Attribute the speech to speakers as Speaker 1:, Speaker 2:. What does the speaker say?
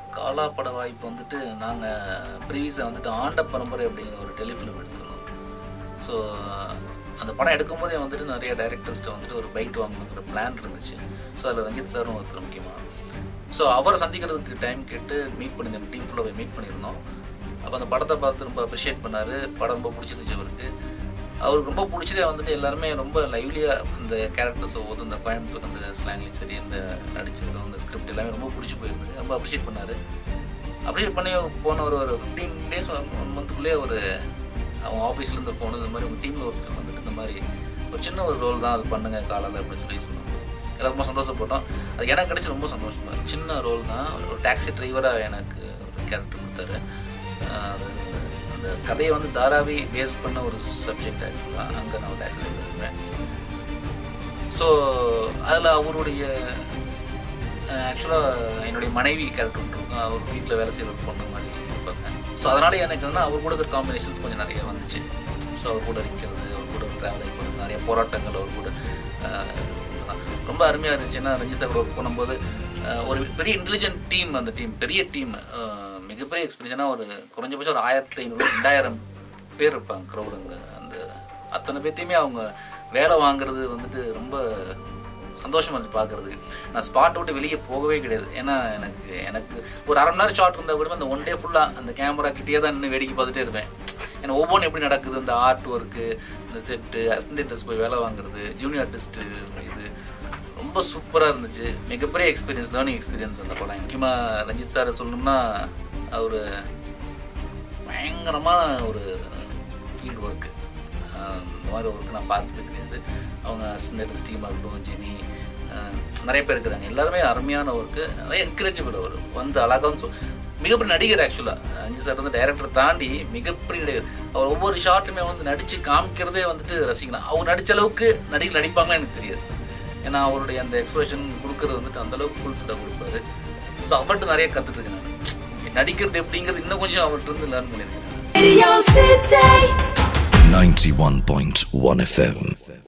Speaker 1: காலா பட வாய்ப்பு வந்துட்டு நாங்கள் ப்ரீவியஸாக வந்துட்டு ஆண்ட பரம்பரை அப்படிங்கிற ஒரு டெலிஃபிலிம் எடுத்திருந்தோம் ஸோ அந்த படம் எடுக்கும்போதே வந்துட்டு நிறைய டைரக்டர்ஸ்ட்டு வந்துட்டு ஒரு பைட் வாங்கணுங்கிற பிளான் இருந்துச்சு ஸோ அதில் ரஞ்சித் சாரும் ஒருத்தர் முக்கியமாக ஸோ அவரை சந்திக்கிறதுக்கு டைம் கேட்டு மீட் பண்ணியிருந்தோம் டீம் ஃபுல்லாக மீட் பண்ணியிருந்தோம் அப்போ அந்த படத்தை பார்த்து ரொம்ப அப்ரிஷியேட் பண்ணார் படம் ரொம்ப பிடிச்சிருந்துச்சு அவருக்கு அவருக்கு ரொம்ப பிடிச்சதே வந்துட்டு எல்லாருமே ரொம்ப லைவ்லியாக அந்த கேரக்டர்ஸ் ஒவ்வொரு இந்த கோயம்புத்தூர் அந்த ஸ்லாங்லேயும் சரி இந்த நடிச்சதும் இந்த ஸ்கிரிப்ட் எல்லாமே ரொம்ப பிடிச்சி போயிருந்தது ரொம்ப அப்ரிஷியேட் பண்ணார் அப்ரிஷியேட் பண்ணி போன ஒரு ஒரு ஃபிஃப்டீன் டேஸ் ஒன் மந்த்துக்குள்ளேயே ஒரு அவங்க ஆஃபீஸ்லேருந்து ஃபோனு இந்த மாதிரி உங்கள் டீமில் ஒருத்தர் வந்துட்டு இந்த மாதிரி ஒரு சின்ன ஒரு ரோல் தான் அது பண்ணுங்க காலையில் அப்படின்னு சொல்லி சொன்னாங்க எல்லாம் ரொம்ப சந்தோஷப்பட்டோம் அது எனக்கு கிடைச்சி ரொம்ப சந்தோஷமா இருந்துச்சு. சின்ன ரோல் தான் ஒரு டாக்ஸி டிரைவராக எனக்கு ஒரு கேரக்டர் கொடுத்தாரு ஆஹ் அது அந்த கதையை வந்து தாராவி பேஸ் பண்ண ஒரு சப்ஜெக்ட் ஆக்சுவலாக அங்கே நான் ஒரு டாக்ஸி டிரைவர் இருப்பேன் ஸோ அதில் அவருடைய ஆக்சுவலாக என்னுடைய மனைவி கேரக்டர் இருக்கும் அவர் வீட்டில் வேலை செய்கிற ஒரு பொண்ணு மாதிரி இருப்பாங்க ஸோ அதனால எனக்கு என்ன அவர் கூட இருக்கிற காம்பினேஷன்ஸ் கொஞ்சம் நிறைய வந்துச்சு ஸோ அவர் கூட இருக்கிறது அவர் கூட ட்ராவல் பண்ணுறது நிறைய போராட்டங்கள் அவர் கூட ஆஹ், ரொம்ப அருமையாக இருந்துச்சு ஏன்னா ரஞ்சித் சார் கூட ஒர்க் பண்ணும்போது ஆஹ், ஒரு பெரிய இன்டெலிஜென்ட் டீம் அந்த டீம் பெரிய டீம் மிகப்பெரிய எக்ஸ்பீரியன்ஸ்னா ஒரு குறைஞ்சபட்சம் ஒரு ஆயிரத்தி ஐநூறு ரெண்டாயிரம் பேர் இருப்பாங்க க்ரௌடுங்க அந்த அத்தனை பேர்த்தையுமே அவங்க வேலை வாங்குறது வந்துட்டு ரொம்ப சந்தோஷமா இருந்துச்சு பார்க்கறதுக்கு நான் ஸ்பாட் விட்டு வெளியே போகவே கிடையாது ஏன்னா எனக்கு எனக்கு ஒரு அரை மணி நேரம் ஷார்ட் இருந்தால் கூட அந்த ஒன் டே ஃபுல்லாக அந்த கேமரா கிட்டேயே தான் நின்று வேடிக்கை பார்த்துட்டே இருப்பேன் ஏன்னா ஒவ்வொன்றும் எப்படி நடக்குது இந்த ஆர்ட் ஒர்க்கு இந்த செட்டு அசிஸ்டன்ட் போய் வேலை வாங்குறது ஜூனியர் ஆர்டிஸ்ட்டு இது ரொம்ப சூப்பராக இருந்துச்சு மிகப்பெரிய எக்ஸ்பீரியன்ஸ் லேர்னிங் எக்ஸ்பீரியன்ஸ் அந்த படம் முக்கியமாக ரஞ்சித் சாரை சொல்லணும்னா அவர் பயங்கரமான ஒரு ஃபீல்டு ஒர்க்கு இந்த மாதிரி ஒர்க்கு நான் பார்த்தது கிடையாது அவங்க அர்சனேட்டஸ் டீம் ஆகட்டும் ஜெனி அஹ், நிறைய பேர் இருக்கிறாங்க எல்லாருமே அருமையான ஒர்க்கு நிறைய என்கரேஜபிள் அவர் வந்து அழகான்னு சொல் மிகப்பெரிய நடிகர் ஆக்சுவலாக அஞ்சு சார் வந்து டைரக்டர் தாண்டி மிகப்பெரிய நடிகர் அவர் ஒவ்வொரு ஷார்ட்டுமே வந்து நடித்து காமிக்கிறதே வந்துட்டு ரசிக்கலாம் அவர் நடித்த அளவுக்கு நடிகர் நடிப்பாங்களா எனக்கு தெரியாது ஏன்னா அவருடைய அந்த எக்ஸ்பிரஷன் கொடுக்கறது வந்துட்டு அந்த அளவுக்கு ஃபுல்ஃபில்லாக கொடுப்பாரு ஸோ அவர்கிட்ட நிறைய கற்றுட்டு இருக்கேன் நான் நடிக்கிறது எப்படிங்கிறது இன்னும் கொஞ்சம் அவர்கிட்ட இருந்து லேர்ன் பண்ணியிருக்கேன்
Speaker 2: Radio City.
Speaker 3: 91.1 FM.